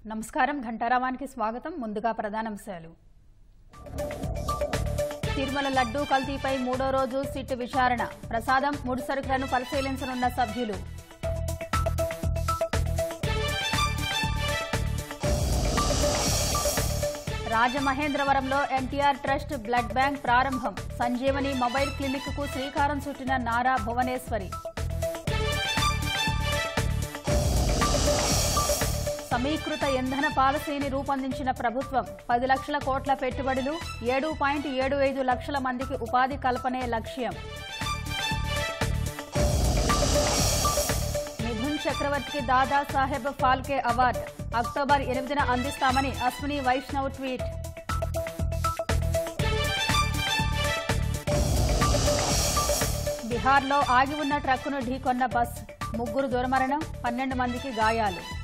నమస్కారం ఘంటారావానికి స్వాగతం ముందుగా ప్రధానాంశాలు తిరుమల లడ్డూ కల్తీపై మూడో రోజు సిట్ విచారణ ప్రసాదం ముడి సరుకులను పరిశీలించనున్న సభ్యులు రాజమహేంద్రవరంలో ఎన్టీఆర్ ట్రస్ట్ బ్లడ్ బ్యాంక్ ప్రారంభం సంజీవని మొబైల్ క్లినిక్ కు శ్రీకారం చుట్టిన నారా భువనేశ్వరి సమీకృత ఇంధన పాలసీని రూపొందించిన ప్రభుత్వం పది లక్షల కోట్ల పెట్టుబడులు ఏడు పాయింట్ ఏడు ఐదు లక్షల మందికి ఉపాధి కల్పనే లక్ష్యం మిథున్ చక్రవర్తికి దాదా సాహెబ్ ఫాల్కే అవార్డు అక్టోబర్ ఎనిమిదిన అందిస్తామని అశ్విని వైష్ణవ్ ట్వీట్ బీహార్లో ఆగి ఉన్న ట్రక్కును ఢీకొన్న బస్ ముగ్గురు దుర్మరణం పన్నెండు మందికి గాయాలు